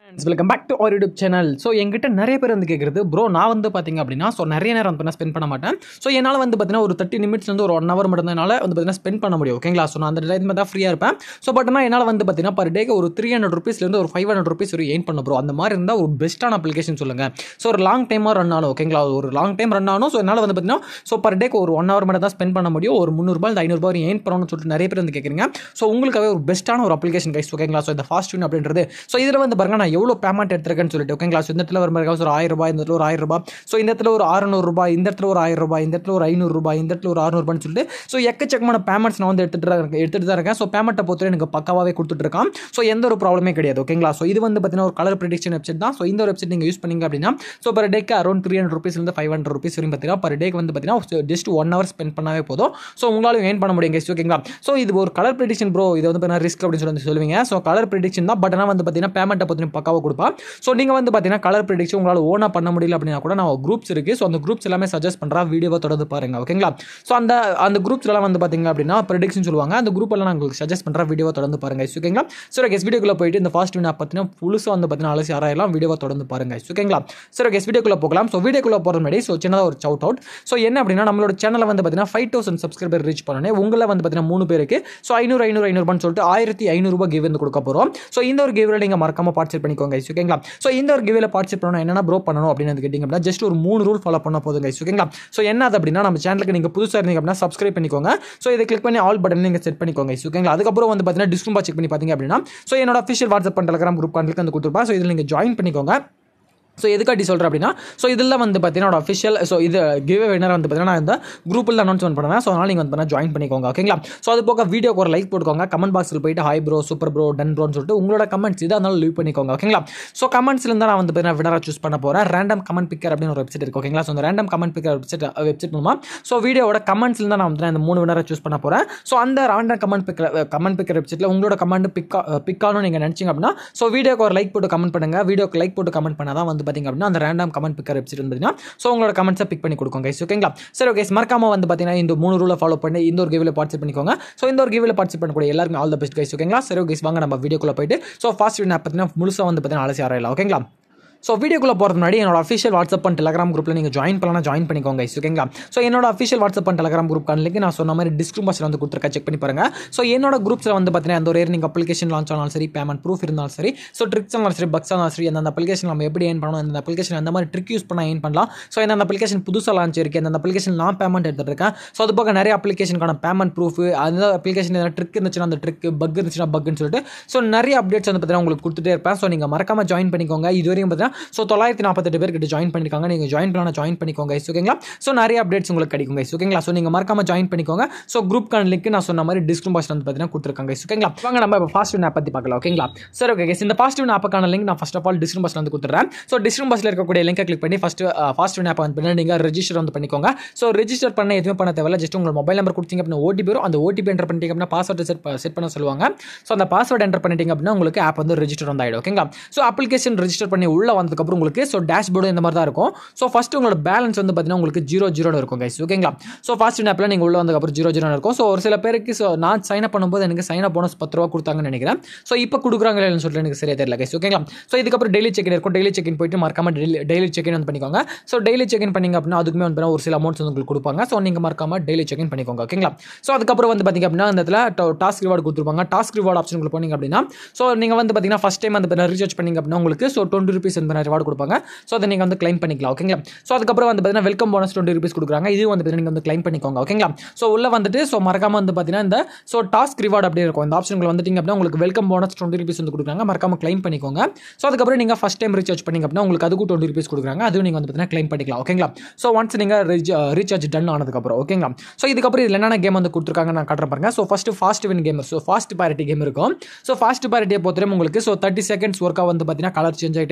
Welcome back to our YouTube channel so என்கிட்ட நிறைய பேர் வந்து கேட்குறது ப்ரோ நான் வந்து பார்த்தீங்க அப்படின்னா ஸோ நிறைய நேரம் வந்து நான் ஸ்பெண்ட் பண்ண மாட்டேன் ஸோ என்னால் வந்து பார்த்தீங்கன்னா ஒரு தேர்ட்டி நிமிட்ஸ்லேருந்து ஒரு ஒன் ஹவர் மட்டும் தான் என்னால் வந்து பார்த்தீங்கன்னா ஸ்பெண்ட் பண்ண முடியும் ஓகேங்களா ஸோ நான் அந்த டைம் தான் ஃப்ரீயாக இருப்பேன் ஸோ பட் ஆனால் என்னால் வந்து பார்த்தீங்கன்னா பர் டேக்கு ஒரு த்ரீ ஹண்ட்ரட் ருபீஸ்லேருந்து ஒரு ஃபைவ் ஹண்ட்ரட் ருபீஸ் ஒரு ஏன் பண்ண ப்ரோ அந்த மாதிரி இருந்தால் ஒரு பெஸ்ட்டான அப்ளிகேஷன் சொல்லுங்கள் ஸோ ஒரு லாங் டைமாக ரன் ஆகும் ஓகேங்களா ஒரு லாங் டைம் ரன் ஆகும் ஸோ என்னால் வந்து பார்த்தீங்கன்னா ஸோ பர் டேக்கு ஒரு ஒன் ஹவர் மட்டும் தான் ஸ்பெண்ட் பண்ண முடியும் ஒரு முந்நூறுபா இல்லை ஐநூறுபா ஒரு ஏன் பண்ணணும்னு சொல்லிட்டு நிறைய பேர் வந்து கேட்குறீங்க ஸோ உங்களுக்காகவே ஒரு பெஸ்ட்டான ஒரு அப்ளிகேஷன் கைஸ் ஓகேங்களா ஸோ இந்த ஃபாஸ்ட் வின் அப்படின்றது ஸோ இதில் வந்து பாருங்க நான் எவ்வளோ பேமெண்ட் எடுத்திருக்கேன்னு சொல்லிட்டு ஓகேங்களா ஸோ இந்த இடத்துல ஒரு மாதிரி ஒரு ஆயிரம் ரூபாய் இந்த இடத்துல ஒரு ஆயிரம் ரூபாய் ஸோ இந்த இடத்துல ஒரு அறுநூறு ரூபாய் இந்த இடத்துல ஒரு ஆயிரம் ரூபாய் இந்த இடத்துல ஒரு ஐநூறு ரூபாய் இந்த இடத்துல ஒரு அறுநூறுபான்னு சொல்லிட்டு ஸோ எக்கச்சக்கமான பேமெண்ட்ஸ் நான் வந்து எடுத்துட்டு தான் இருக்கேன் எடுத்துட்டு தான் இருக்கேன் ஸோ பேமெண்ட்டை பொறுத்தவரை எனக்கு பக்காவாகவே கொடுத்துட்டு இருக்கான் ஸோ எந்த ஒரு ப்ராப்ளமே கிடையாது ஓகேங்களா ஸோ இது வந்து பார்த்தீங்கன்னா ஒரு கலர் ப்ரிடிக்ஷன் வெப்சைட் தான் ஸோ இந்த ஒரு வெப்சைட் நீங்கள் யூஸ் பண்ணீங்க அப்படின்னா ஸோ பர் டேக்கு அரௌண்ட் த்ரீ ஹண்ட்ரட் ருபீஸ்லேருந்து ஃபைவ் ஹண்ட்ரட் ருபீஸ் வரைக்கும் பார்த்தீங்கன்னா பர் டேக்கு வந்து பார்த்தீங்கன்னா ஜஸ்ட் ஒன் ஹவர் ஸ்பெண்ட் பண்ணாவே போதும் ஸோ உங்களால் ஏன் பண்ண முடியும் guys, ஓகேங்களா ஸோ இது ஒரு கலர் ப்ரிடிக்ஷன் ப்ரோ இது வந்து பார்த்தீங்கன்னா ரிஸ்க் அப்படின்னு சொல்லி வந்து சொல்லுவீங்க ஸோ கலர் ப்ரிடிக்ஷன் தான் பட் ஆனால் வந்து பார்த்தீங்கன்னா பேமெண்ட்டை பற்றி பக்காவாக கொடுப்பா ஸோ நீங்கள் வந்து பார்த்தீங்கன்னா கலர் ப்ரிடிக்ஷன் உங்களால் ஓனாக பண்ண முடியல அப்படின்னா கூட நான் குரூப்ஸ் இருக்குது ஸோ அந்த குரூப்ஸ் எல்லாமே சஜஸ்ட் பண்ணுறா வீடியோவை தொடர்ந்து பாருங்க ஓகேங்களா ஸோ அந்த அந்த குரூப்ஸ்லாம் வந்து பார்த்தீங்க அப்படின்னா ப்ரிடிக்ஷன் சொல்லுவாங்க அந்த குரூப் எல்லாம் நான் உங்களுக்கு சஜஸ்ட் பண்ணுற வீடியோவை தொடர்ந்து பாருங்க ஓகேங்களா ஸோ கெஸ் வீடியோக்குள்ளே போயிட்டு இந்த ஃபாஸ்ட் வின் பார்த்தீங்கன்னா புதுசாக வந்து பார்த்தீங்கன்னா அலசி ஆராயலாம் வீடியோவை தொடர்ந்து பாருங்க ஓகேங்களா சரி கெஸ் வீடியோக்குள்ளே போகலாம் ஸோ வீடியோக்குள்ளே போகிற முன்னாடி ஸோ சின்னதாக ஒரு சவுட் அவுட் ஸோ என்ன அப்படின்னா நம்மளோட சேனலை வந்து பார்த்தீங்கன்னா ஃபைவ் தௌசண்ட் சப்ஸ்கிரைபர் ரீச் பண்ணனே உங்களை வந்து பார்த்தீங்கன்னா மூணு பேருக்கு ஸோ ஐநூறு ஐநூறு ஐநூறுபான்னு சொல்லிட்டு ஆயிரத்தி ஐநூறுபா கிவ் வந்து கொடுக்க போகிறோம் ஸோ இந்த ஒரு கிவ்ல நீங்கள் மறக்காம பார்ட்டிசிபேட் பண்ணிக்கோங்க guys, ஓகேங்களா ஸோ இந்த ஒரு கிவ்ல பார்ட்டிசிபேட் பண்ணணும் என்னென்ன ப்ரோ பண்ணணும் அப்படின்னு வந்து கேட்டிங்க அப்படின்னா ஜஸ்ட் ஒரு மூணு ரூல் ஃபாலோ பண்ண போதும் guys, ஓகேங்களா ஸோ என்ன அது அப்படின்னா நம்ம சேனலுக்கு நீங்கள் புதுசாக இருந்தீங்க அப்படின்னா சப்ஸ்கிரைப் பண்ணிக்கோங்க ஸோ இதை கிளிக் பண்ணி ஆல் பட்டன் நீங்கள் செட் பண்ணிக்கோங்க guys, ஓகேங்களா அதுக்கப்புறம் வந்து பார்த்தீங்கன்னா டிஸ்கவுண்ட் செக் பண்ணி பார்த்தீங்க அப்படின்னா ஸோ என்னோட அஃபிஷியல் வாட்ஸ்அப் பண்ண டெலகிராம் குரூப் கான்ட்லிக்கு வந்து கொடுத்துருப்பா ஸோ இதில் நீங்கள் ஜாயின் பண்ணிக்கோங்க ஸோ எதுக்காட்டி சொல்கிறேன் அப்படின்னா ஸோ இதில் வந்து பார்த்தீங்கன்னா அஃபிஷியல் ஸோ இது கிவ் வினர் வந்து பார்த்தீங்கன்னா நான் இந்த குரூப்பில் அனௌன்ஸ்மெண்ட் பண்ணுவேன் ஸோ அதனால் நீங்கள் வந்து பார்த்தீங்கன்னா ஜாயின் பண்ணிக்கோங்க ஓகேங்களா ஸோ அது போக வீடியோக்கு ஒரு லைக் போட்டுக்கோங்க கமெண்ட் பாக்ஸில் போயிட்டு hi bro super bro done ப்ரோன்னு சொல்லிட்டு உங்களோட கமெண்ட்ஸ் இதாக இருந்தாலும் லீவ் பண்ணிக்கோங்க ஓகேங்களா ஸோ கமெண்ட்ஸ்லேருந்து நான் வந்து பார்த்தீங்கன்னா வினராக சூஸ் பண்ண போகிறேன் ரேண்டம் கமெண்ட் பிக்கர் அப்படின்னு ஒரு வெப்சைட் இருக்குது ஓகேங்களா ஸோ அந்த random comment picker website website மூலமா ஸோ வீடியோட கமெண்ட்ஸ்லேருந்து நான் வந்து இந்த மூணு வினரை சூஸ் பண்ண போகிறேன் ஸோ அந்த random comment picker comment picker வெப்சைட்டில் உங்களோட கமெண்ட் பிக்கா பிக்கானு நீங்கள் நினச்சிங்க அப்படின்னா ஸோ வீடியோக்கு ஒரு லைக் போட்டு கமெண்ட் பண்ணுங்கள் வீடியோக்கு லைக் போட்டு கமெண்ட் பண்ணால் தான் வந்து பார்த்தீங்க அப்படின்னா அந்த ரேண்டம் கமெண்ட் பிக்கர் வெப்சைட் வந்து ஸோ உங்களோட கமெண்ட்ஸை பிக் பண்ணி கொடுக்கும் கைஸ் ஓகேங்களா சரி ஓகே மறக்காம வந்து பார்த்தீங்கன்னா இந்த மூணு ரூலை ஃபாலோ பண்ணி இந்த ஒரு கேவில் பார்ட்டிசிபேட் பண்ணிக்கோங்க ஸோ இந்த ஒரு கேவில் பார்ட்டிசிபேட் பண்ணக்கூடிய எல்லாருமே ஆல் த பெஸ்ட் கைஸ் ஓகேங்களா சரி ஓகே வாங்க நம்ம வீடியோக்குள்ள போயிட்டு ஸோ ஃபாஸ்ட் வின் ஆப் பார்த்தீங்கன்னா முழுசாக வந்து பார்த்தீங்கன்னா அலசி ஆராயலாம் ஓகேங்களா ஸோ வீடியோக்குள்ள போகிறது முன்னாடி என்னோட அஃபிஷியல் வாட்ஸ்அப் அண்ட் டெலகிராம் குரூப்பில் நீங்கள் ஜாயின் பண்ணலாம் ஜாயின் பண்ணிக்கோங்க guys, ஓகேங்களா ஸோ என்னோட official WhatsApp and Telegram group link நான் சொன்ன மாதிரி டிஸ்கிரிப் பாக்ஸில் வந்து கொடுத்துருக்கேன் செக் பண்ணி பாருங்க ஸோ என்னோட குரூப்ஸில் வந்து பார்த்தீங்கன்னா அந்த ஒரு ஏர்னிங் அப்ளிகேஷன் லான்ச் ஆனாலும் சரி பேமெண்ட் ப்ரூஃப் இருந்தாலும் சரி ஸோ ட்ரிக்ஸ் ஆனாலும் சரி பக்ஸ் ஆனாலும் சரி அந்த அப்ளிகேஷன் நம்ம எப்படி ஏன் பண்ணணும் அந்த அப்ளிகேஷன் அந்த மாதிரி ட்ரிக் யூஸ் பண்ணால் ஏன் பண்ணலாம் ஸோ இந்த அப்ளிகேஷன் புதுசாக லான்ச் இருக்கு அந்த அப்ளிகேஷன் நான் பேமெண்ட் எடுத்துட்டு இருக்கேன் ஸோ அது போக நிறைய அப்ளிகேஷனுக்கான பேமெண்ட் ப்ரூஃப் அந்த அப்ளிகேஷன் ஏதாவது ட்ரிக் இருந்துச்சுன்னா அந்த ட்ரிக் பக் இருந்துச்சுன்னா பக்னு சொல்லிட்டு ஸோ நிறைய அப்டேட்ஸ் வந்து பார்த்தீங்கன்னா உங்களுக்கு கொடுத்துட்டே இருப்பேன் ஸோ நீங்கள் மறக்காம ஜாயின் பண்ணிக்கோங்க இது வரைக்கும் பார்த்தீங்கன்னா ஸோ தொள்ளாயிரத்தி நாற்பத்தெட்டு பேர் கிட்ட ஜாயின் பண்ணிருக்காங்க நீங்கள் ஜாயின் பண்ணலாம் ஜாயின் பண்ணிக்கோங்க guys, ஓகேங்களா ஸோ நிறைய அப்டேட்ஸ் உங்களுக்கு கிடைக்கும் guys, ஓகேங்களா ஸோ நீங்கள் மறக்காம ஜாயின் பண்ணிக்கோங்க ஸோ குரூப்கான லிங்க் நான் சொன்ன மாதிரி டிஸ்கிரிப் பாக்ஸ் வந்து பார்த்தீங்கன்னா கொடுத்துருக்காங்க guys, ஓகேங்களா வாங்க நம்ம இப்போ ஃபாஸ்ட் ஆப் பற்றி பார்க்கலாம் ஓகேங்களா சரி ஓகே guys, இந்த ஃபாஸ்ட் ஆப்புக்கான லிங்க் நான் ஃபஸ்ட் ஆஃப் ஆல் டிஸ்கிரிப் பாக்ஸ்ல வந்து கொடுத்துறேன் ஸோ டிஸ்கிரிப் பாக்ஸில் இருக்கக்கூடிய லிங்கை கிளிக் பண்ணி ஃபஸ்ட் ஃபாஸ்ட் ஆப் வந்து பண்ணி நீங்கள் ரெஜிஸ்டர் வந்து பண்ணிக்கோங்க ஸோ ரெஜிஸ்டர் பண்ண எதுவுமே பண்ண தேவையில்ல ஜஸ்ட் உங்கள் மொபைல் நம்பர் கொடுத்தீங்க அப்படின்னா ஓடிபி வரும் அந்த ஓடிபி என்டர் பண்ணிட்டீங்க அப்படின்னா பாஸ்வேர்டு செட் செட் பண்ண சொல்லுவாங்க ஸோ அந்த பாஸ்வேர்டு என்டர் பண்ணிட்டீங்க அப்படின்னா உங்களுக்கு ஆப் வந்து ரெஜிஸ்டர் வந்து ஆகிடும் ஓகேங்களா ஸோ அப்ளிகேஷன் ரெஜிஸ்டர் பண்ணி உள்ள வந்ததுக்கப்புறம் உங்களுக்கு ஸோ டேஷ்போர்டு இந்த மாதிரி தான் இருக்கும் ஸோ ஃபஸ்ட்டு உங்களோட பேலன்ஸ் வந்து பார்த்தீங்கன்னா உங்களுக்கு ஜீரோ ஜீரோன்னு இருக்கும் கைஸ் ஓகேங்களா ஸோ ஃபாஸ்ட் ஆப்பில் நீங்கள் உள்ள வந்ததுக்கப்புறம் ஜீரோ ஜீரோ இருக்கும் ஸோ ஒரு சில பேருக்கு ஸோ நான் சைன் அப் பண்ணும்போது எனக்கு சைன் அப் போனஸ் பத்து ரூபா கொடுத்தாங்கன்னு நினைக்கிறேன் ஸோ இப்போ கொடுக்குறாங்களே சொல்லிட்டு எனக்கு சரியா தெரியல கைஸ் ஓகேங்களா ஸோ இதுக்கப்புறம் டெய்லி செக்இன் இருக்கும் டெய்லி செக்இன் போயிட்டு மறக்காம டெய்லி டெய்லி செக்இன் வந்து பண்ணிக்கோங்க ஸோ டெய்லி செக்இன் பண்ணிங்க அப்படின்னா அதுக்குமே வந்து ஒரு சில அமௌண்ட்ஸ் வந்து உங்களுக்கு கொடுப்பாங்க ஸோ நீங்கள் மறக்காம டெய்லி செக்இன் பண்ணிக்கோங்க ஓகேங்களா ஸோ அதுக்கப்புறம் வந்து பார்த்தீங்க அப்படின்னா அந்த இடத்துல டாஸ்க் ரிவார்டு கொடுத்துருப்பாங்க டாஸ்க் ரிவார்டு ஆப்ஷன் உங்களுக்கு போனீங்க அப்படின்னா ஸோ நீங்கள் வந்து பார்த்தீங்கன்னா ஃபஸ்ட் டைம் வந்து ரீசார்ஜ் பண்ணிங்க அப்படின்னா உங்களுக்கு ஸோ டுவெண்ட்டி ருபீஸ் வந்து ரிவார்டு கொடுப்பாங்க ஸோ அதை நீங்கள் வந்து கிளைம் பண்ணிக்கலாம் ஓகேங்களா ஸோ அதுக்கப்புறம் வந்து பார்த்தீங்கன்னா வெல்கம் போனஸ் டுவெண்ட்டி ருபீஸ் கொடுக்குறாங்க இது வந்து பார்த்தீங்கன்னா நீங்கள் வந்து கிளைம் பண்ணிக்கோங்க ஓகேங்களா ஸோ உள்ள வந்துட்டு ஸோ மறக்காம வந்து பார்த்தீங்கன்னா இந்த ஸோ டாஸ்க் ரிவார்டு அப்படி இருக்கும் இந்த ஆப்ஷன்கள் வந்துட்டீங்க அப்படின்னா உங்களுக்கு வெல்கம் போனஸ் டுவெண்ட்டி ருபீஸ் வந்து கொடுக்குறாங்க மறக்காம கிளைம் பண்ணிக்கோங்க ஸோ அதுக்கப்புறம் நீங்கள் ஃபஸ்ட் டைம் ரீசார்ஜ் பண்ணிங்க அப்படின்னா உங்களுக்கு அதுக்கும் டுவெண்ட்டி ருபீஸ் கொடுக்குறாங்க அதுவும் நீங்கள் வந்து பார்த்தீங்கன்னா கிளைம் பண்ணிக்கலாம் ஓகேங்களா ஸோ ஒன்ஸ் நீங்கள் ரீசார்ஜ் டன் ஆனதுக்கப்புறம் ஓகேங்களா ஸோ இதுக்கப்புறம் இதில் என்னென்ன கேம் வந்து கொடுத்துருக்காங்க நான் காட்டுறேன் பாருங்க so first fast win game so fast parity game இருக்கும் ஸோ ஃபாஸ்ட் பேரிட்டியை பொறுத்தவரை உங்களுக்கு ஸோ தேர்ட்டி செகண்ட்ஸ் ஒர்க்காக வந்து பார்த்தீங்கன்னா கலர் சேஞ்ச் ஆகிட்டே இருக்கும்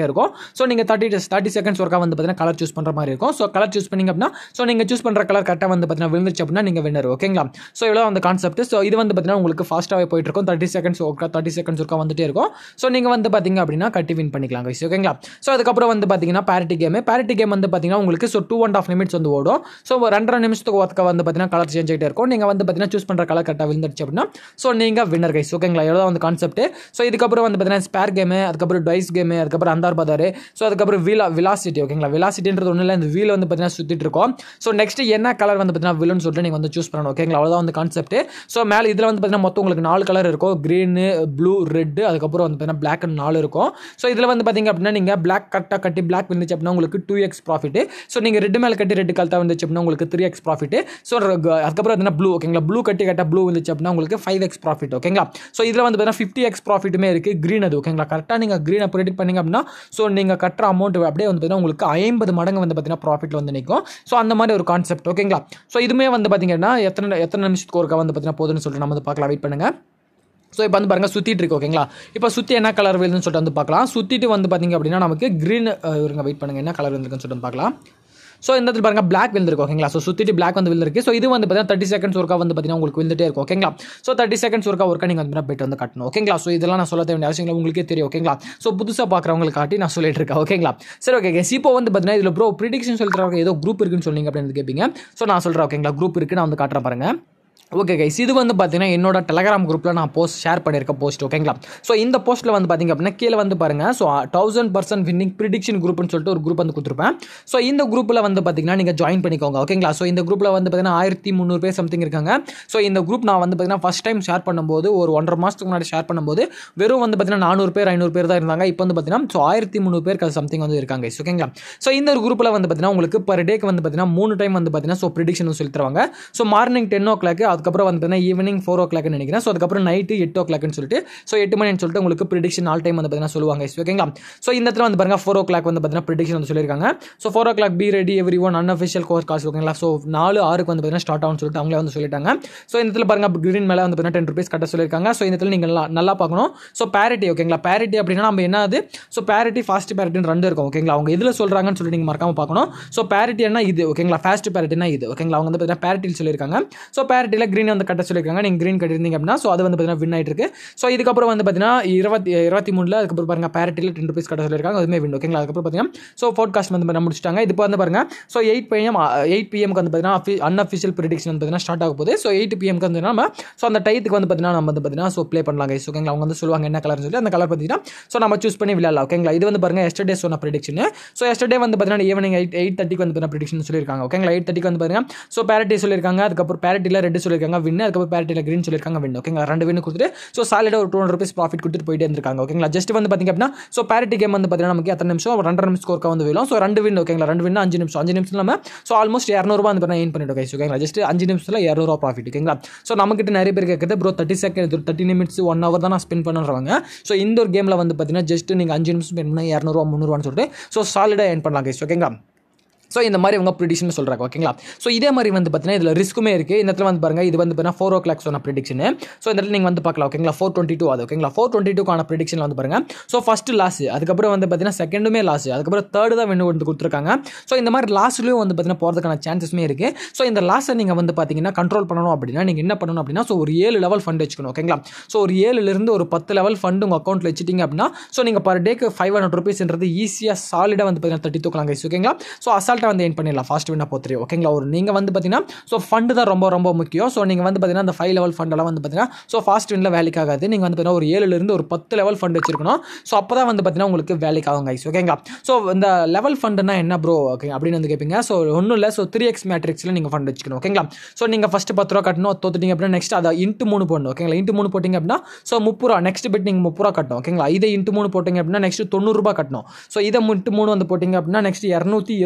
ஸோ நீங்கள் தேர்ட்டி தேர்ட்டி செகண்ட்ஸ் ஒர்க்காக வந்து பார்த்தீங்கன்னா கலர் சூஸ் பண்ணுற மாதிரி இருக்கும் ஸோ கலர் சூஸ் பண்ணிங்க அப்படின்னா ஸோ நீங்கள் சூஸ் பண்ணுற கலர் கரெக்டாக வந்து பார்த்தீங்கன்னா விழுந்துச்சு அப்படின்னா நீங்கள் வின்னர் ஓகேங்களா ஸோ இவ்வளோ அந்த கான்செப்ட் ஸோ இது வந்து பார்த்தீங்கன்னா உங்களுக்கு ஃபாஸ்ட்டாகவே போயிட்டு இருக்கும் தேர்ட்டி செகண்ட்ஸ் ஒர்க்கா தேர்ட்டி செகண்ட்ஸ் ஒர்க்கா வந்துட்டே இருக்கும் ஸோ நீங்கள் வந்து பார்த்தீங்க அப்படின்னா கட்டி வின் பண்ணிக்கலாம் guys ஓகேங்களா ஸோ அதுக்கப்புறம் வந்து பார்த்தீங்கன்னா பேரிட்டி கேம் பேரிட்டி கேம் வந்து பார்த்தீங்கன்னா உங்களுக்கு so two and half minutes வந்து ஓடும் ஸோ ரெண்டரை நிமிஷத்துக்கு ஒர்க்க வந்து பார்த்தீங்கன்னா கலர் சேஞ்ச் ஆகிட்டே இருக்கும் நீங்கள் வந்து பார்த்தீங்கன்னா சூஸ் பண்ணுற கலர் கரெக்டாக விழுந்துருச்சு அப்படின்னா ஸோ நீங்கள் வின்னர் கைஸ் ஓகேங்களா எவ்வளோ வந்து கான்செப்ட் ஸோ இதுக்கப்புறம் வந்து பார்த்தீங்கன்னா ஸ்பேர் கேமு அதுக்கப்புறம் டைஸ் கேமு அதுக்கப்புறம் அந்தார் பதார் ஸோ அதுக்கப்புறம் வீலா விலாசிட்டி ஓகேங்களா விலாசிட்டின்றது ஒன்றும் இல்லை இந்த வீல் வந்து பார்த்தீங்கன்னா சுற்றிட்டு இருக்கும் ஸோ நெக்ஸ்ட் என்ன கலர் வந்து பார்த்தீங்கன்னா வில்லுன்னு சொல்லிட்டு நீங்கள் வந்து சூஸ் பண்ணணும் ஓகேங்களா அவ்வளோதான் வந்து கான்செப்ட் ஸோ மேலே இதில் வந்து பார்த்தீங்கன்னா மொத்தம் உங்களுக்கு நாலு கலர் இருக்கும் க்ரீனு ப்ளூ ரெட்டு அதுக்கப்புறம் வந்து பார்த்தீங்கன்னா பிளாக் அண்ட் நாலு இருக்கும் ஸோ இதில் வந்து பார்த்தீங்க அப்படின்னா நீங்கள் பிளாக் கரெக்டாக கட்டி பிளாக் வந்துச்சு அப்படின்னா உங்களுக்கு டூ எக்ஸ் ப்ராஃபிட் ஸோ நீங்கள் ரெட்டு மேலே கட்டி ரெட்டு கலத்தாக வந்துச்சு அப்படின்னா உங்களுக்கு த்ரீ எக்ஸ் ப்ராஃபிட் ஸோ அதுக்கப்புறம் வந்து ப்ளூ ஓகேங்களா ப்ளூ கட்டி கரெக்டாக ப்ளூ வந்துச்சு அப்படின்னா உங்களுக்கு ஃபைவ் எக்ஸ் ப்ராஃபிட் ஓகேங்களா ஸோ இதில் வந்து பார்த்தீங்கன்னா ஃபிஃப்டி எக்ஸ் ப்ராஃபிட்டுமே இருக்குது க்ரீன் அது ஓகேங்களா கரெக்டாக நீங்கள் க்ரீனை ப்ரெடிக்ட் பண்ணிங்க அப்படின்னா ஸோ நீங்கள் கட்டுற அமௌண்ட் அப்படியே வந்து பார்த்தீங்கன்னா உங்களுக்கு ஐம்பது மடங்கு வந்து பார்த்தீங்கன்னா ப்ராஃபிட்டில் வந்து நிற்கும் ஸோ அந்த மாதிரி ஒரு கான்செப்ட் ஓகேங்களா ஸோ இதுவுமே வந்து பார்த்தீங்கன்னா எத்தனை எத்தனை நிமிஷத்துக்கு ஒருக்கா வந்து பார்த்தீங்கன்னா போதுன்னு சொல்லிட்டு நம்ம வந்து பார்க்கலாம் வெயிட் பண்ணுங்கள் ஸோ இப்போ வந்து பாருங்கள் சுற்றிட்டு இருக்கு ஓகேங்களா இப்போ சுற்றி என்ன கலர் வருதுன்னு சொல்லிட்டு வந்து பார்க்கலாம் சுற்றிட்டு வந்து பார்த்தீங்க அப்படின்னா நமக்கு க்ரீன் இருங்க வெயிட் பண்ணுங்கள் என்ன கலர் வந்துருக்குன்னு சொல்லிட்டு வந்து பார்க்கலாம் ஸோ இந்த இடத்துல பாருங்க பிளாக் விழுந்திருக்கு ஓகேங்களா ஸோ சுற்றிட்டு பிளாக் வந்து விழுந்திருக்கு ஸோ இது வந்து பார்த்தீங்கன்னா தேர்ட்டி செகண்ட்ஸ் ஒர்க்கா வந்து பார்த்தீங்கன்னா உங்களுக்கு விழுந்துட்டே இருக்கும் ஓகேங்களா ஸோ தேர்ட்டி செகண்ட்ஸ் ஒர்க்கா ஒர்க்கா நீங்கள் வந்து பெட் வந்து கட்டணும் ஓகேங்களா ஸோ இதெல்லாம் நான் சொல்ல தேவையான அவசியம் இல்லை உங்களுக்கே தெரியும் ஓகேங்களா ஸோ புதுசாக பார்க்குறவங்களுக்கு காட்டி நான் சொல்லிட்டு இருக்கேன் ஓகேங்களா சரி ஓகே கேஸ் இப்போ வந்து பார்த்தீங்கன்னா இதில் ப்ரோ ப்ரிடிக்ஷன் சொல்கிறவங்க ஏதோ குரூப் இருக்குன்னு சொன்னீங்க அப்படின்னு கேட்பீங்க ஸோ நான் சொல்கிறேன் ஓகேங்களா குரூப் இருக்குது நான் வந்து காட்டுறேன் பாருங்க ஓகே கைஸ் இது வந்து பார்த்தீங்கன்னா என்னோட டெலகிராம் குரூப்பில் நான் போஸ்ட் ஷேர் பண்ணியிருக்க போஸ்ட் ஓகேங்களா ஸோ இந்த போஸ்ட்டில் வந்து பார்த்தீங்க அப்படின்னா கீழே வந்து பாருங்கள் so thousand percent winning prediction குரூப்னு சொல்லிட்டு ஒரு குரூப் வந்து கொடுத்துருப்பேன் ஸோ இந்த குரூப்பில் வந்து பார்த்தீங்கன்னா நீங்கள் ஜாயின் பண்ணிக்கோங்க ஓகேங்களா ஸோ இந்த குரூப்பில் வந்து பார்த்தீங்கன்னா ஆயிரத்தி முந்நூறு பேர் சம்திங் இருக்காங்க ஸோ இந்த குரூப் நான் வந்து பார்த்தீங்கன்னா ஃபஸ்ட் டைம் ஷேர் பண்ணும்போது ஒரு ஒன்றரை மாதத்துக்கு முன்னாடி ஷேர் பண்ணும்போது வெறும் வந்து பார்த்தீங்கன்னா நானூறு பேர் ஐநூறு பேர் தான் இருந்தாங்க இப்போ வந்து பார்த்தீங்கன்னா ஸோ ஆயிரத்தி முந்நூறு பேருக்கு அது சம்திங் வந்து இருக்காங்க guys, ஓகேங்களா ஸோ இந்த ஒரு குரூப்பில் வந்து பார்த்தீங்கன்னா உங்களுக்கு பர் டேக்கு வந்து பார்த்தீங்கன்னா மூணு டைம் வந்து பார்த்தீங்கன்னா ஸோ ப்ரிடிக்ஷன் சொல்லி தருவாங்க so morning ten o'clock அதுக்கப்புறம் வந்து பார்த்தீங்கன்னா ஈவினிங் ஃபோர் ஓ கிளாக்னு நினைக்கிறேன் ஸோ அதுக்கப்புறம் நைட்டு எட்டு ஓ கிளாக்னு சொல்லிட்டு ஸோ எட்டு மணின்னு சொல்லிட்டு உங்களுக்கு ப்ரிடிக்ஷன் ஆல் டைம் வந்து பார்த்தீங்கன்னா சொல்லுவாங்க guys, ஓகேங்களா ஸோ இந்த இடத்துல வந்து பாருங்க ஃபோர் ஓ கிளாக் வந்து பார்த்தீங்கன்னா ப்ரிடிக்ஷன் வந்து சொல்லியிருக்காங்க so four o'clock be ready everyone unofficial course காசு ஓகேங்களா ஸோ நாலு ஆறுக்கு வந்து பார்த்தீங்கன்னா ஸ்டார்ட் ஆகும்னு சொல்லிட்டு அவங்களே வந்து சொல்லிட்டாங்க ஸோ இந்த இடத்துல பாருங்க கிரீன் மேலே வந்து பார்த்தீங்கன்னா டென் ருபீஸ் கட்ட சொல்லியிருக்காங்க ஸோ இந்த இடத்துல நீங்கள் நல்லா நல்லா பார்க்கணும் ஸோ பேரிட்டி ஓகேங்களா பேரிட்டி அப்படின்னா நம்ம என்னது ஸோ பேரிட்டி ஃபாஸ்ட் பேரிட்டின்னு ரெண்டு இருக்கும் ஓகேங்களா அவங்க இதில் சொல்கிறாங்கன்னு சொல்லிட்டு நீங்கள் மறக்காம பார்க்கணும் ஸோ பேரிட்டி என்ன இது ஓகேங்களா ஃபாஸ்ட் பேரிட்டினா இது ஓகேங்களா அவங்க வந்து பார்த்தீங்கன்னா பேரிட்டியில் சொல்லியிருக்காங்க ஸோ பேரிட்டியில் க்ரீன் வந்து கட்ட சொல்லியிருக்காங்க நீங்கள் க்ரீன் கட்டியிருந்தீங்க அப்படின்னா ஸோ அது வந்து பார்த்தீங்கன்னா வின் ஆயிட்டு இருக்கு ஸோ இதுக்கப்புறம் வந்து பார்த்தீங்கன்னா இருபத்தி இருபத்தி மூணில் அதுக்கப்புறம் பாருங்க பேரிட்டியில் டென் ருபீஸ் கட்ட சொல்லியிருக்காங்க அதுவுமே வின் ஓகேங்களா அதுக்கப்புறம் பார்த்தீங்கன்னா ஸோ ஃபோர்காஸ்ட் வந்து பண்ண முடிச்சிட்டாங்க இது வந்து பாருங்க ஸோ எயிட் பிஎம் எயிட் பிஎம்க்கு வந்து பார்த்தீங்கன்னா அன்அஃபிஷியல் ப்ரிடிக்ஷன் வந்து பார்த்தீங்கன்னா ஸ்டார்ட் ஆக போகுது ஸோ எயிட் பிஎம்க்கு வந்து நம்ம ஸோ அந்த டைத்துக்கு வந்து பார்த்தீங்கன்னா நம்ம வந்து பார்த்தீங்கன்னா ஸோ ப்ளே பண்ணலாம் guys. ஓகேங்களா அவங்க வந்து சொல்லுவாங்க என்ன கலர்னு சொல்லி அந்த கலர் பார்த்தீங்கன்னா ஸோ நம்ம சூஸ் பண்ணி விளையாடலாம் ஓகேங்களா இது வந்து பாருங்க எஸ்டர்டே சொன்ன ப்ரிடிக்ஷன் ஸோ எஸ்டர்டே வந்து பார்த்தீங்கன்னா ஈவினிங் எயிட் எயிட் தேர்ட்டிக்கு வந்து பார்த்தீங்கன்னா ப்ரிடிக்ஷன் சொல்லியிருக்காங்க ஓகேங்களா எயிட் தேர்ட்டிக்கு வந்து பாருங்க ஸோ பேரிட்டி சொல்லியிருக்காங்க அதுக்கப்புறம் பேரிட்டியில் ரெட் சொல்லியிருக்காங்க வின் அதுக்கப்புறம் பேரிட்டியில் க்ரீன் சொல்லியிருக்காங்க வின் ஓகேங்களா ரெண்டு வின் கொடுத்துட்டு ஸோ சாலிடாக ஒரு டூ ஹண்ட்ரட் ருபீஸ் ப்ராஃபிட் கொடுத்துட்டு போயிட்டே இருந்திருக்காங்க ஓகேங்களா ஜஸ்ட் வந்து பார்த்தீங்க அப்படின்னா ஸோ பேரிட்டி கேம் வந்து பார்த்தீங்கன்னா நமக்கு எத்தனை நிமிஷம் ஒரு ரெண்டரை நிமிஷம் ஸ்கோர்க்காக வந்து விழும் ஸோ ரெண்டு வின் ஓகேங்களா ரெண்டு வின் அஞ்சு நிமிஷம் அஞ்சு நிமிஷம் நம்ம ஸோ ஆல்மோஸ்ட் இரநூறுபா வந்து பார்த்தீங்கன்னா ஏன் பண்ணிட்டு கைஸ் ஓகேங்களா ஜஸ்ட் அஞ்சு நிமிஷத்தில் இரநூறுவா ப்ராஃபிட் ஓகேங்களா ஸோ நம்மகிட்ட நிறைய பேர் கேட்குறது bro thirty second thirty minutes one hour தான் நான் ஸ்பெண்ட் பண்ணுறவங்க ஸோ இந்த ஒரு கேமில் வந்து பார்த்தீங்கன்னா ஜஸ்ட் நீங்கள் அஞ்சு நிமிஷம் ஸ்பெண்ட் பண்ணால் இரநூறுவா முந்நூறுவான்னு சொல்லிட்டு ஸோ சாலிடாக ஏன் பண்ணலாம் கைஸ் ஓகேங்களா ஸோ இந்த மாதிரி இவங்க ப்ரிடிக்ஷன் சொல்கிறாங்க ஓகேங்களா ஸோ இதே மாதிரி வந்து பார்த்தீங்கன்னா இதில் ரிஸ்க்குமே இருக்குது இந்த இடத்துல வந்து பாருங்கள் இது வந்து பார்த்தீங்கன்னா ஃபோர் ஓ கிளாக் சொன்ன ப்ரிடிக்ஷன் ஸோ இந்த இடத்துல நீங்கள் வந்து பார்க்கலாம் ஓகேங்களா ஃபோர் டுவெண்ட்டி டூ அது ஓகேங்களா ஃபோர் டுவெண்ட்டி டூக்கான ப்ரிடிக்ஷன் வந்து பாருங்கள் ஸோ ஃபஸ்ட்டு லாஸ் அதுக்கப்புறம் வந்து பார்த்தீங்கன்னா செகண்டுமே லாஸ் அதுக்கப்புறம் தேர்டு தான் வின்னு வந்து கொடுத்துருக்காங்க ஸோ இந்த மாதிரி லாஸ்ட்லேயும் வந்து பார்த்தீங்கன்னா போகிறதுக்கான சான்சஸ்மே இருக்குது ஸோ இந்த லாஸை நீங்கள் வந்து பார்த்தீங்கன்னா கண்ட்ரோல் பண்ணணும் அப்படின்னா நீங்கள் என்ன பண்ணணும் அப்படின்னா ஸோ ஒரு ஏழு லெவல் ஃபண்ட் வச்சுக்கணும் ஓகேங்களா ஸோ ஒரு ஏழுலேருந்து ஒரு பத்து லெவல் ஃபண்ட் உங்கள் அக்கௌண்ட்டில் வச்சுட்டீங்க அப்படின்னா ஸோ நீங்கள் பர் டேக்கு ஃபைவ் ஹண்ட்ரட் ருபீஸ்ன்றது ஈஸியாக சாலிடாக வந்து பார்த்தீங்கன்னா தட்டி தூக்கலாம் guys, ஓகேங்களா ஸோ அசால்ட்டாக வந்து ஏன் பண்ணிடலாம் ஃபாஸ்ட் வின்னா போத்துரு ஓகேங்களா ஒரு நீங்கள் வந்து பார்த்தீங்கன்னா ஸோ ஃபண்டு தான் ரொம்ப ரொம்ப முக்கியம் ஸோ நீங்கள் வந்து பார்த்தீங்கன்னா அந்த ஃபைவ் லெவல் ஃபண்டெல்லாம் வந்து பார்த்தீங்கன்னா ஸோ ஃபாஸ்ட் வின்ல வேலைக்கு ஆகாது நீங்கள் வந்து பார்த்தீங்கன்னா ஒரு ஏழுலேருந்து ஒரு பத்து லெவல் ஃபண்ட் வச்சிருக்கணும் ஸோ அப்போ தான் வந்து பார்த்தீங்கன்னா உங்களுக்கு வேலைக்கு ஆகும் guys ஓகேங்களா ஸோ இந்த லெவல் ஃபண்டுனா என்ன ப்ரோ ஓகே அப்படின்னு வந்து கேட்பீங்க ஸோ ஒன்றும் இல்லை ஸோ த்ரீ எக்ஸ் மேட்ரிக்ஸில் நீங்கள் ஃபண்ட் வச்சுக்கணும் ஓகேங்களா ஸோ நீங்கள் ஃபஸ்ட்டு பத்து ரூபா கட்டணும் தோத்துட்டீங்க அப்படின்னா நெக்ஸ்ட் அதை இன்ட்டு மூணு போடணும் ஓகேங்களா இன்ட்டு மூணு போட்டிங்க அப்படின்னா ஸோ முப்பது ரூபா நெக்ஸ்ட் பெட் நீங்கள் முப்பது ரூபா கட்டணும் ஓகேங்களா இதை இன்ட்டு மூணு போட்டிங்க அப்படின்னா நெக்ஸ்ட் தொண்ணூறுரூபா கட்டணும் ஸோ இதை இன்ட்டு மூணு வந்து போட்டிங்க அப்படின்னா நெக்ஸ்ட் இரநூத்தி எழுபது ரூபா கட்டணும்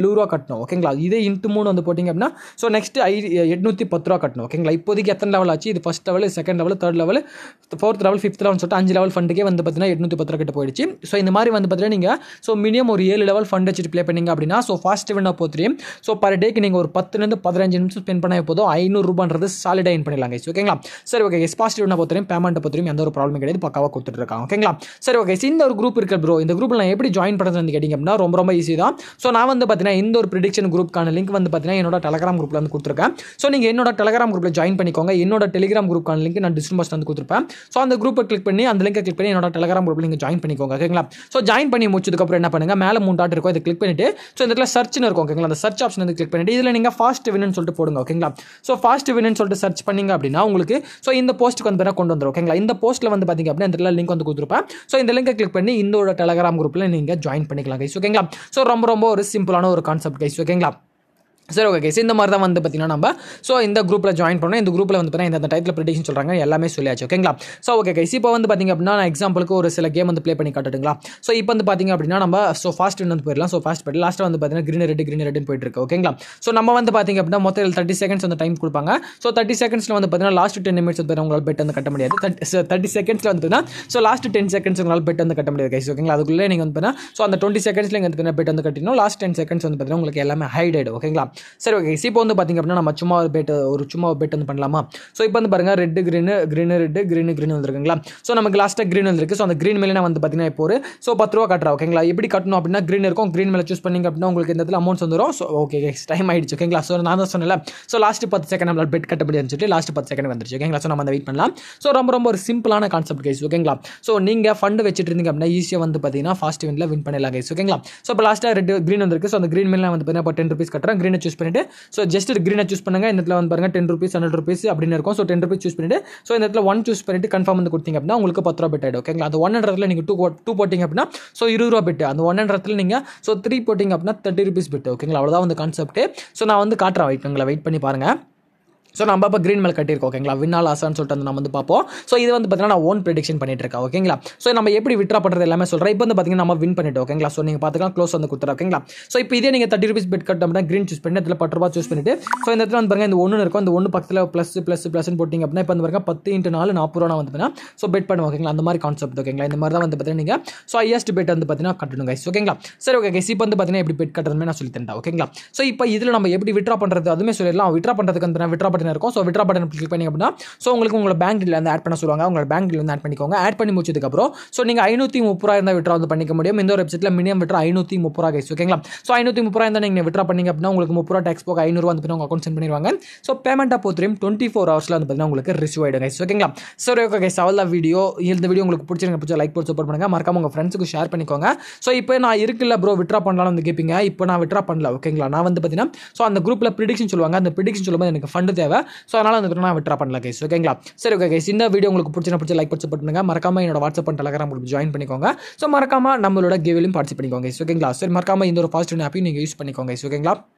கட்டணும் ஓகேங்களா இதே இன்ட்டு மூணு வந்து போட்டிங்க அப்படின்னா ஸோ நெக்ஸ்ட் ஐ எட்நூற்றி பத்து ரூபா கட்டணும் ஓகேங்களா இப்போதைக்கு எத்தனை லெவல் ஆச்சு இது first level second level third level fourth level fifth level சொல்லிட்டு அஞ்சு லெவல் ஃபண்டுக்கே வந்து பார்த்தீங்கன்னா எட்நூற்றி பத்து ரூபா கிட்ட போயிடுச்சு ஸோ இந்த மாதிரி வந்து பார்த்தீங்கன்னா நீங்கள் ஸோ மினிமம் ஒரு ஏழு லெவல் ஃபண்ட் வச்சுட்டு ப்ளே பண்ணீங்க அப்படின்னா ஸோ ஃபாஸ்ட் வின் போத்துறையும் ஸோ பர் டேக்கு நீங்கள் ஒரு பத்துலேருந்து பதினஞ்சு நிமிஷம் ஸ்பெண்ட் பண்ண போதும் ஐநூறுரூபான்றது சாலிடாக இன் பண்ணிடலாம் guys. ஓகேங்களா சரி ஓகே கேஸ் பாசிட்டிவ் வின் பொறுத்தவரையும் பேமெண்ட் பொறுத்தவரையும் எந்த ஒரு ப்ராப்ளம் கிடையாது பக்காவாக கொடுத்துட்டு இருக்காங்க ஓகேங்களா சரி ஓகே இந்த ஒரு குரூப் இருக்கு ப்ரோ இந்த குரூப்பில் நான் எப்படி ஜாயின் பண்ணுறது கேட்டிங்க அப்படின்னா ரொம்ப ரொம்ப ஈஸி தான் ஸோ நான் வந்து பார்த்தீங்கன்னா இந்த ஒரு ப்ரிடிக்ஷன் குரூப்க்கான லிங்க் வந்து பார்த்தீங்கன்னா என்னோட டெலகிராம் குரூப்பில் வந்து கொடுத்துருக்கேன் ஸோ நீங்கள் என்னோட டெலகிராம் குரூப்பில் ஜாயின் பண்ணிக்கோங்க என்னோட டெலிகிராம் குரூப்க்கான லிங்க் நான் டிஸ்கிரிப்ஷன் வந்து கொடுத்துருப்பேன் ஸோ அந்த குரூப்பை கிளிக் பண்ணி அந்த லிங்கை கிளிக் பண்ணி என்னோட டெலகிராம் குரூப்பில் நீங்கள் ஜாயின் பண்ணிக்கோங்க ஓகேங்களா ஸோ ஜாயின் பண்ணி முடிச்சதுக்கப்புறம் என்ன பண்ணுங்க மேலே மூணு டாட் இருக்கும் இதை கிளிக் பண்ணிட்டு ஸோ இந்த இடத்துல சர்ச்னு இருக்கும் ஓகேங்களா அந்த சர்ச் ஆப்ஷன் வந்து கிளிக் பண்ணிட்டு இதில் நீங்கள் ஃபாஸ்ட் வின்னு சொல்லிட்டு போடுங்க ஓகேங்களா ஸோ ஃபாஸ்ட் வின்னு சொல்லிட்டு சர்ச் பண்ணீங்க அப்படின்னா உங்களுக்கு ஸோ இந்த போஸ்ட்டுக்கு வந்து பார்த்தீங்கன்னா கொண்டு வந்துடும் ஓகேங்களா இந்த போஸ்ட்டில் வந்து பார்த்தீங்க அப்படின்னா இந்த லிங்க் வந்து கொடுத்துருப்பேன் ஸோ இந்த லிங்கை கிளிக் பண்ணி இந்த ஒரு டெலகிராம் குரூப்பில் நீங்கள் ஜாயின் பண்ணிக்கலாம் கைஸ் ஓகேங்களா ஸோ ரொம்ப ரொம்ப ஒரு சிம்பிளான ஒரு கான்செப்ட் கைஸ் ஓகேங்களா சரி ஓகே கேஸ் இந்த மாதிரி தான் வந்து பார்த்தீங்கன்னா நம்ம ஸோ இந்த குரூப்பில் ஜாயின் பண்ணோம் இந்த குரூப்பில் வந்து பார்த்தீங்கன்னா இந்த டைட்டில் ப்ரிடிக்ஷன் சொல்கிறாங்க எல்லாமே சொல்லியாச்சு ஓகேங்களா ஸோ ஓகே கைஸ் இப்போ வந்து பார்த்தீங்க அப்படின்னா நான் எக்ஸாம்பிளுக்கு ஒரு சில கேம் வந்து ப்ளே பண்ணி காட்டுட்டுங்களா ஸோ இப்போ வந்து பார்த்தீங்க அப்படின்னா நம்ம ஸோ ஃபாஸ்ட் வந்து போயிடலாம் ஸோ ஃபாஸ்ட் போயிட்டு லாஸ்ட்டாக வந்து பார்த்தீங்கன்னா க்ரீன் ரெட் க்ரீன் ரெட்னு போயிட்டு இருக்கு ஓகேங்களா ஸோ நம்ம வந்து பார்த்தீங்க அப்படின்னா மொத்தம் தேர்ட்டி செகண்ட்ஸ் வந்து டைம் கொடுப்பாங்க ஸோ தேர்ட்டி செகண்ட்ஸில் வந்து பார்த்தீங்கன்னா லாஸ்ட் டென் மினிட்ஸ் வந்து உங்களால் பெட் வந்து கட்ட முடியாது தேர்ட்டி செகண்ட்ஸில் வந்து பார்த்தீங்கன்னா ஸோ லாஸ்ட் டென் செகண்ட்ஸ் உங்களால் பெட் வந்து கட்ட முடியாது கைஸ் ஓகேங்களா அதுக்குள்ளே நீங்கள் வந்து பார்த்தீங்கன்னா ஸோ அந்த டுவெண்ட்டி செகண்ட்ஸில் நீங்கள் வந்து பெட் வந்து கட்டினோம் லாஸ்ட் டென் செகண்ட்ஸ் வந்து பார்த்தீங்கன்னா உங்களுக்கு எல்லாமே ஹைட் ஆகிடும் ஓகேங்களா சரி ஓகே இப்போ வந்து பார்த்தீங்க அப்படின்னா நம்ம சும்மா ஒரு பெட் ஒரு சும்மா பெட் வந்து பண்ணலாமா ஸோ இப்போ வந்து பாருங்க red green green red green green வந்துருக்குங்களா ஸோ நமக்கு லாஸ்ட்டாக கிரீன் வந்துருக்கு ஸோ அந்த கிரீன் மேலே நான் வந்து பார்த்தீங்கன்னா இப்போ ஒரு ஸோ பத்து ரூபா கட்டுறேன் ஓகேங்களா எப்படி கட்டணும் அப்படின்னா கிரீன் இருக்கும் கிரீன் மேலே சூஸ் பண்ணிங்க அப்படின்னா உங்களுக்கு இந்த இடத்துல அமௌண்ட்ஸ் வந்துடும் ஸோ ஓகே டைம் ஆயிடுச்சு ஓகேங்களா ஸோ நான் தான் சொன்னல ஸோ லாஸ்ட் பத்து செகண்ட் நம்மளால் பெட் கட்ட முடியாதுன்னு சொல்லிட்டு லாஸ்ட் பத்து செகண்ட் வந்துருச்சு ஓகேங்களா ஸோ நம்ம அந்த வெயிட் பண்ணலாம் ஸோ ரொம்ப ரொம்ப ஒரு சிம்பிளான கான்செப்ட் கைஸ் ஓகேங்களா ஸோ நீங்கள் ஃபண்டு வச்சுட்டு இருந்தீங்க அப்படின்னா ஈஸியாக வந்து பார்த்தீங்கன்னா ஃபாஸ்ட் வின்ல வின் பண்ணிடலாம் கைஸ் ஓகேங்களா ஸோ இப்போ லாஸ்ட்டாக ரெட் க்ரீன் வந்திருக்கு ஸோ அந்த க்ரீன் மேலே வந்து பார்த்தீங்கன்னா இப்போ டென் ருபீஸ் கட்டுறேன் க்ரீனை சூஸ் பண்ணிட்டு ஸோ ஜஸ்ட் க்ரீனை சூஸ் பண்ணுங்க இந்த இடத்துல வந்து பாருங்க டென் ருபீஸ் ஹண்ட்ரட் ருபீஸ் அப்படின்னு இருக்கும் ஸோ டென் ருபீஸ் சூஸ் பண்ணிட்டு ஸோ இந்த இடத்துல ஒன் சூஸ் பண்ணிட்டு கன்ஃபார்ம் வந்து கொடுத்தீங்க அப்படின்னா உங்களுக்கு பத்து ரூபா பெட் ஆயிடும் ஓகேங்களா அந்த ஒன் ஹண்ட்ரட்ல நீங்கள் டூ டூ போட்டிங்க அப்படின்னா ஸோ இருபது ரூபா பெட் அந்த ஒன் ஹண்ட்ரட்ல நீங்கள் ஸோ த்ரீ போட்டிங்க அப்படின்னா தேர்ட்டி ருபீஸ் பெட் ஓகேங்களா அவ்வளோதான் வந்து கான்செப்ட் ஸோ நான் வந்து காட்டுறேன் வெயிட் உங்களை வெயிட் பண்ணி பாருங்க ஸோ நம்ம இப்போ க்ரீன் மேல் கட்டியிருக்கோம் ஓகேங்களா வின்னால் ஆசான்னு சொல்லிட்டு வந்து நம்ம வந்து பார்ப்போம் ஸோ இது வந்து பார்த்தீங்கன்னா நான் ஓன் ப்ரெடிக்ஷன் பண்ணிட்டு இருக்கேன் ஓகேங்களா ஸோ நம்ம எப்படி விட்ரா பண்ணுறது எல்லாமே சொல்கிறேன் இப்போ வந்து பார்த்தீங்கன்னா நம்ம வின் பண்ணிட்டோம் ஓகேங்களா ஸோ நீங்கள் பார்த்துக்கலாம் க்ளோஸ் வந்து கொடுத்துறோம் ஓகேங்களா ஸோ இப்போ இதே நீங்கள் தேர்ட்டி ருபீஸ் பெட் கட்ட அப்படின்னா க்ரீன் சூஸ் பண்ணி அதில் பத்து ரூபா சூஸ் பண்ணிட்டு ஸோ இந்த இடத்துல வந்து பாருங்க இந்த ஒன்று இருக்கும் அந்த ஒன்று பக்கத்தில் ப்ளஸ் ப்ளஸ் ப்ளஸ்னு போட்டிங்க அப்படின்னா இப்போ வந்து பாருங்க பத்து இன்ட்டு நாலு நாற்பது ரூபா வந்து பார்த்தீங்கன்னா ஸோ பெட் பண்ணுவோம் ஓகேங்களா அந்த மாதிரி கான்செப்ட் ஓகேங்களா இந்த மாதிரி தான் வந்து பார்த்தீங்கன்னா நீங்கள் ஸோ ஹையஸ்ட் பெட் வந்து பார்த்தீங்கன்னா கட்டணும் கைஸ் ஓகேங்களா சரி ஓகே கைஸ் இப்போ வந்து பார்த்தீங்கன்னா எப்படி பெட் கட்டுறதுமே நான் சொல்லி தரேன் ஓகேங்களா ஸோ இப்போ இதில் நம்ம எப்படி விட்ரா பண்ணுறது அதுவுமே சொல்லிடலாம் விட்ரா பண்ணுறதுக்கு வந்து விட்ரா பட்டன் இருக்கும் ஸோ விட்ரா பட்டன் கிளிக் பண்ணி அப்படின்னா ஸோ உங்களுக்கு உங்களோட பேங்க் டீல் வந்து ஆட் பண்ண சொல்லுவாங்க உங்களோட பேங்க் டீல் வந்து ஆட் பண்ணிக்கோங்க ஆட் பண்ணி முடிச்சதுக்கப்புறம் ஸோ நீங்கள் ஐநூற்றி முப்பது ரூபா இருந்தால் விட்ரா வந்து பண்ணிக்க முடியும் இந்த ஒரு வெப்சைட்டில் மினிமம் விட்ரா ஐநூற்றி முப்பது ரூபா கைஸ் ஓகேங்களா ஸோ ஐநூற்றி முப்பது ரூபா இருந்தால் நீங்கள் விட்ரா பண்ணிங்க அப்படின்னா உங்களுக்கு முப்பது ரூபா டேக்ஸ் போக ஐநூறுவா வந்து உங்கள் அக்கௌண்ட் சென்ட் பண்ணிடுவாங்க ஸோ பேமெண்ட்டாக பொறுத்தவரையும் டுவெண்ட்டி ஃபோர் ஹவர்ஸில் வந்து பார்த்தீங்கன்னா உங்களுக்கு ரிசீவ் ஆகிடும் கைஸ் ஓகேங்களா சரி ஓகே கைஸ் அவ்வளோ வீடியோ இந்த வீடியோ உங்களுக்கு பிடிச்சிருங்க பிடிச்ச லைக் போட்டு சப்போர்ட் பண்ணுங்க மறக்காம உங்கள் ஃப்ரெண்ட்ஸுக்கு ஷேர் பண்ணிக்கோங்க ஸோ இப்போ நான் இருக்குல்ல ப்ரோ விட்ரா பண்ணலாம்னு வந்து கேட்பீங்க இப்போ நான் விட்ரா பண்ணல ஓகேங்களா நான் வந்து பார்த்தீங்கன்னா ஸோ அந்த குரூப்பில் ப்ரிடிக்ஷன் சொல்லுவாங்க அந்த ப்ரிடிக்ஷன் சொல்லும்போது எனக்கு ஃபண்டு தேவை ஸோ அதனால் வந்து நான் விட்ரா பண்ணல கைஸ் ஓகேங்களா சரி ஓகே கைஸ் இந்த வீடியோ உங்களுக்கு பிடிச்சா பிடிச்ச லைக் போட்டு சப்போர்ட் பண்ணுங்க மறக்காம என்னோட WhatsApp and Telegram group join பண்ணிக்கோங்க ஸோ மறக்காம நம்மளோட கேவிலும் பார்ட்டிசிபேட் பண்ணிக்கோங்க guys. ஓகேங்களா சரி மறக்காம இந்த ஒரு பாசிட்டிவ் ஆப்பையும் நீங்கள் யூஸ் பண்ணிக்கோங்க guys. ஓகேங்களா